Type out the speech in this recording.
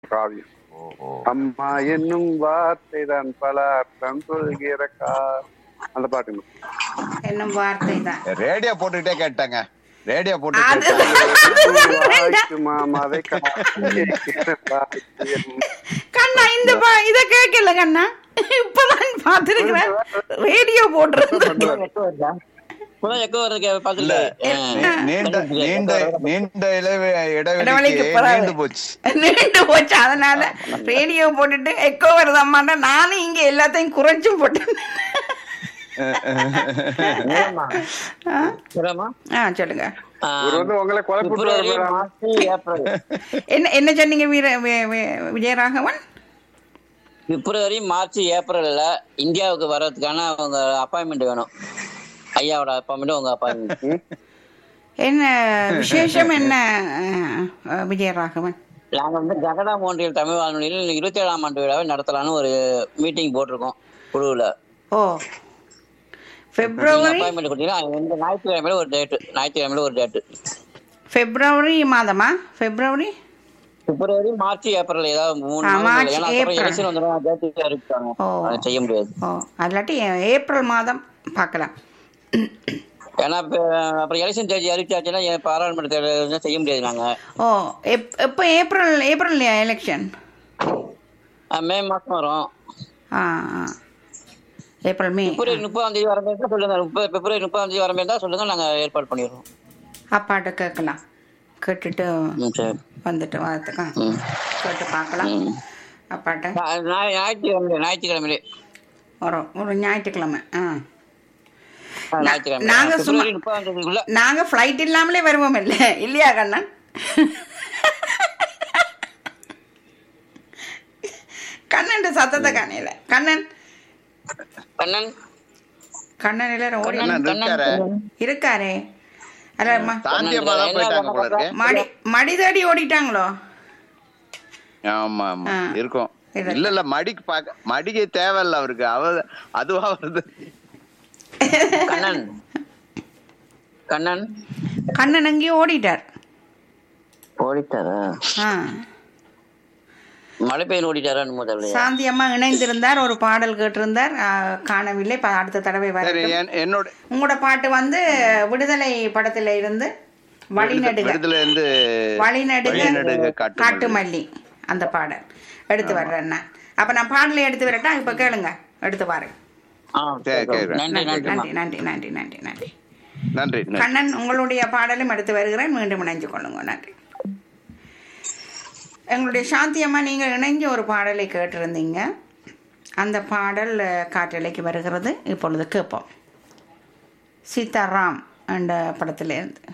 காவியம் ஓஹோ அம்மா என்னும் வார்த்தை தான் பல அர்த்தம் சொல்கிற கா அந்த பாட்டு என்னும் வார்த்தை தான் ரேடியோ போட்டுக்கிட்டே கேட்டாங்க ரேடியோ போட்டு அது கேட்டாங்க வாய்க்கு மாமாவை காக்கிற வாக்கியம். கண்ணா இந்த பா இத கேட்கல கண்ணா இப்பதான் பாத்துருக்கிறேன் ரேடியோ போட்டிருந்தேன் இப்பதான் எக்கோ வருது இல்ல பாத்துல நீ- நீண்ட நீண்ட நீண்ட இடைவெ- இடைவெளிக்கு இடைவெளிக்கு பிறகு. நீண்டு போச்சு நீண்டு போச்சு அதனால ரேடியோ போட்டுட்டு எக்கோ வருதாம்மாண்டா நானும் இங்க எல்லாத்தையும் குறைச்சும் போட்டேன் ஆ? ஆ சொல்லுங்க இவர் வந்து உங்களை குழப்பிட்டு பிப்ரவரி வருகிறாரா? மார்ச் ஏப்ரல் என்ன என்ன சொன்னீங்க வீர வி- வி- விஜயராகவன் பிப்ரவரி மார்ச் ஏப்ரல்ல இந்தியாவுக்கு வர்றதுக்கான அவங்க அப்பாயின்மெண்ட் வேணும் ஐயாவோட அப்பாயின்மெண்ட் உங்க அப்பாயின்மெண்ட் என்ன விசேஷம் என்ன அஹ், விஜயராகவன் நாங்க வந்து ஜகடா மோன்றியல் தமிழ் வானொலியில் இருபத்தி ஏழாம் ஆண்டு விழாவை நடத்தலாம்னு ஒரு மீட்டிங் போட்டிருக்கோம் குழுவுல ஓ பிப்ரவரி அப்பாயின்மெண்ட் கொடுத்தீங்கன்னா இந்த ஞாயிற்றுக்கிழமையில ஒரு டேட்டு ஞாயிற்றுக்கிழமையில ஒரு டேட்டு பிப்ரவரி மாதமா பிப்ரவரி பிப்ரவரி மார்ச் ஏப்ரல் ஏதாவது மூணு ஆ, மாதம் மார்ச், ஏன்னா அப்புறம் ஏப்ரல். எலெக்ஷன் வந்துடும் டேட்டு அறிவிப்பாங்க ஓ. அதை செய்ய முடியாது ஓ அல்லாட்டி ஏப்ரல் மாதம் பார்க்கலாம் ஏன்னா இப்ப அப்புறம் எலெக்ஷன் தேதி அறிவிச்சாச்சுன்னா என் பாராளுமன்ற தேர்தல் செய்ய முடியாது நாங்க ஓ எப் எப்போ ஏப்ரல் ஏப்ரல் எலெக்ஷன் அஹ் மே மாசம் வரும் ஆ ஆ. ஏப்ரல் மே பிப்ரவரி முப்பதாம் தேதி வர மாதிரி இருந்தா சொல்லுங்க முப்பது பிப்ரவரி முப்பதாம் தேதி வர மாதிரி இருந்தா சொல்லுங்க நாங்க ஏற்பாடு பண்ணிடுறோம் அப்பாட்ட கேட்கலாம் கேட்டுட்டு ம் சரி வந்துட்டு வரதுக்கா ம் கேட்டு பார்க்கலாம் ம். அப்பாட்ட ஞா- ஞா- ஞாயிற்றுக்கிழமை ஞாயிற்றுக்கிழமை ஒரு ஒரு ஞாயிற்றுக்கிழமை ஆ ஞாயிற்றுக்கிழமை நாங்க சும்மா- பிப்ரவரி முப்பதாம் தேதிக்குள்ள நாங்க ஃப்ளைட் இல்லாமலே வருவோம் இல்ல இல்லையா கண்ணன் கண்ணன் சத்தத்தை காணையில கண்ணன் கண்ணன் கண்ணன் எல்லாரும் ஓடி கண்ணன் இருக்காரே இருக்காரே அல்ல ம- சாந்தியம்மா தான் போயிட்டாங்க போல இருக்கு மடி மடி தேடி ஓடிட்டாங்களோ ஆமா ஆமா ஆ. இருக்கும் இருக்கு. இல்ல இல்ல மடிக்கு பாக்க மடிக்கு தேவையில்ல அவருக்கு அவ அதுவா வருது கண்ணன் கண்ணன் கண்ணன் அங்கேயும் ஓடிட்டார் ஓடிட்டாரா ஆ மழை பெய்யும் ஓடிட்டாரான்னு முதல்ல சாந்தி அம்மா இணைந்திருந்தார் ஒரு பாடல் கேட்டிருந்தார் ஆ, காணவில்லை இப்ப அடுத்த தடவை சரி வர என்- என்னோட உங்களோட பாட்டு வந்து விடுதலை படத்துல இருந்து வழிநடுக விடுதல இருந்து வழிநடுக வழிநடுக காட்டு காட்டுமல்லி அந்த பாடல் எடுத்து வர்றேன் நான் அப்ப நான் பாடலை எடுத்து வரட்டா இப்ப கேளுங்க எடுத்து வரேன் ஆ சரி, சரி. நன்றி நன்றி நன்றி நன்றி நன்றி நன்றி நன்றி நன்றி நன்றி நன்றி. கண்ணன் உங்களுடைய பாடலும் எடுத்து வருகிறேன் மீண்டும் இணைஞ்சு கொள்ளுங்க நன்றி எங்களுடைய சாந்தி அம்மா நீங்கள் இணைஞ்சு ஒரு பாடலை கேட்டிருந்தீங்க அந்த பாடல் அஹ், காற்றலைக்கு வருகிறது இப்பொழுது கேட்போம் சீதாராம் என்ற படத்திலிருந்து